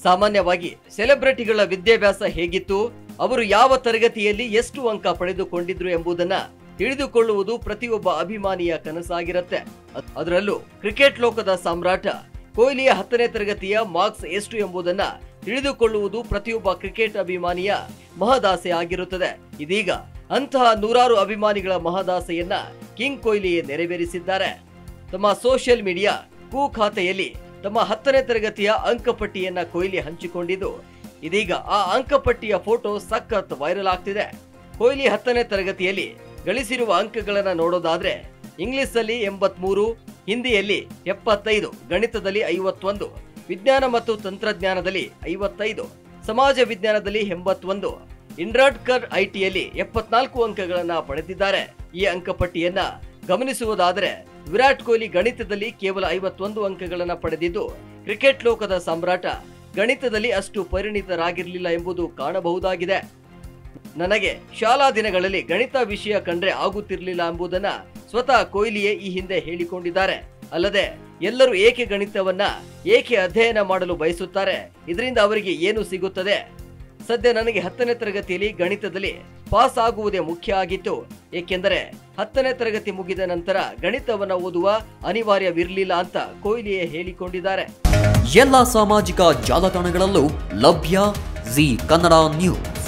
ಸಾಮಾನ್ಯವಾಗಿ ಸೆಲೆಬ್ರಿಟಿಗಳ ವಿದ್ಯಾಭ್ಯಾಸ ಹೇಗಿತ್ತು ಅವರು ಯಾವ ತರಗತಿಯಲ್ಲಿ ಎಷ್ಟು ಅಂಕ ಪಡೆದುಕೊಂಡಿದ್ರು ಎಂಬುದನ್ನ ತಿಳಿದುಕೊಳ್ಳುವುದು ಪ್ರತಿಯೊಬ್ಬ ಅಭಿಮಾನಿಯ ಕನಸಾಗಿರುತ್ತೆ ಅದ್- ಅದರಲ್ಲೂ ಕ್ರಿಕೆಟ್ ಲೋಕದ ಸಾಮ್ರಾಟ ಕೊಹ್ಲಿಯ ಹತ್ತನೇ ತರಗತಿಯ ಮಾರ್ಕ್ಸ್ ಎಷ್ಟು ಎಂಬುದನ್ನ ತಿಳಿದುಕೊಳ್ಳುವುದು ಪ್ರತಿಯೊಬ್ಬ ಕ್ರಿಕೆಟ್ ಅಭಿಮಾನಿಯ ಮಹದಾಸೆ ಆಗಿರುತ್ತದೆ ಇದೀಗ ಅಂತಹ ನೂರಾರು ಅಭಿಮಾನಿಗಳ ಮಹದಾಸೆಯನ್ನ ಕಿಂಗ್ ಕೊಹ್ಲಿಯೇ ನೆರವೇರಿಸಿದ್ದಾರೆ ತಮ್ಮ ಸೋಷಿಯಲ್ ಮೀಡಿಯಾ ಕೂ ಖಾತೆಯಲ್ಲಿ ತಮ್ಮ ಹತ್ತನೇ ತರಗತಿಯ ಅಂಕಪಟ್ಟಿಯನ್ನ ಕೊಹ್ಲಿ ಹಂಚಿಕೊಂಡಿದ್ದು ಇದೀಗ ಆ ಅಂಕಪಟ್ಟಿಯ ಫೋಟೋ ಸಖತ್ ವೈರಲ್ ಆಗ್ತಿದೆ ಕೊಹ್ಲಿ ಹತ್ತನೇ ತರಗತಿಯಲ್ಲಿ ಗಳಿಸಿರುವ ಅಂಕಗಳನ್ನ ನೋಡೋದಾದ್ರೆ ಇಂಗ್ಲಿಷಲ್ಲಿ ಎಂಬತ್ಮೂರು ಹಿಂದಿಯಲ್ಲಿ ಎಪ್ಪತ್ತೈದು ಗಣಿತದಲ್ಲಿ ಐವತ್ತೊಂದು ವಿಜ್ಞಾನ ಮತ್ತು ತಂತ್ರಜ್ಞಾನದಲ್ಲಿ ಐವತ್ತೈದು ಸಮಾಜ ವಿಜ್ಞಾನದಲ್ಲಿ ಎಂಬತ್ತೊಂದು ಇಂಡ್ರಾಡ್ಕರ್ ಐಟಿಯಲ್ಲಿ ಎಪ್ಪತ್ನಾಲ್ಕು ಅಂಕಗಳನ್ನ ಪಡೆದಿದ್ದಾರೆ ಈ ಅಂಕಪಟ್ಟಿಯನ್ನ ಗಮನಿಸುವುದಾದರೆ ವಿರಾಟ್ ಕೊಹ್ಲಿ ಗಣಿತದಲ್ಲಿ ಕೇವಲ ಐವತ್ತೊಂದು ಅಂಕಗಳನ್ನ ಪಡೆದಿದ್ದು ಕ್ರಿಕೆಟ್ ಲೋಕದ ಸಾಮ್ರಾಟ ಗಣಿತದಲ್ಲಿ ಅಷ್ಟು ಪರಿಣಿತರಾಗಿರಲಿಲ್ಲ ಎಂಬುದು ಕಾಣಬಹುದಾಗಿದೆ ನನಗೆ ಶಾಲಾ ದಿನಗಳಲ್ಲಿ ಗಣಿತ ವಿಷಯ ಕಂಡ್ರೆ ಆಗುತ್ತಿರಲಿಲ್ಲ ಎಂಬುದನ್ನ ಸ್ವತಃ ಕೊಹ್ಲಿಯೇ ಈ ಹಿಂದೆ ಹೇಳಿಕೊಂಡಿದ್ದಾರೆ ಅಲ್ಲದೆ ಎಲ್ಲರೂ ಏಕೆ ಗಣಿತವನ್ನ ಏಕೆ ಅಧ್ಯಯನ ಮಾಡಲು ಬಯಸುತ್ತಾರೆ ಇದರಿಂದ ಅವರಿಗೆ ಏನು ಸಿಗುತ್ತದೆ ಸದ್ಯ ನನಗೆ ಹತ್ತನೇ ತರಗತಿಯಲ್ಲಿ ಗಣಿತದಲ್ಲಿ ಪಾಸ್ ಆಗುವುದೇ ಮುಖ್ಯ ಆಗಿತ್ತು ಏಕೆಂದರೆ ಹತ್ತನೇ ತರಗತಿ ಮುಗಿದ ನಂತರ ಗಣಿತವನ್ನ ಓದುವ ಅನಿವಾರ್ಯವಿರಲಿಲ್ಲ ಅಂತ ಕೊಹ್ಲಿಯೇ ಹೇಳಿಕೊಂಡಿದ್ದಾರೆ ಎಲ್ಲ ಸಾಮಾಜಿಕ ಜಾಲತಾಣಗಳಲ್ಲೂ ಲಭ್ಯ ಜಿ ಕನ್ನಡ ನ್ಯೂಸ್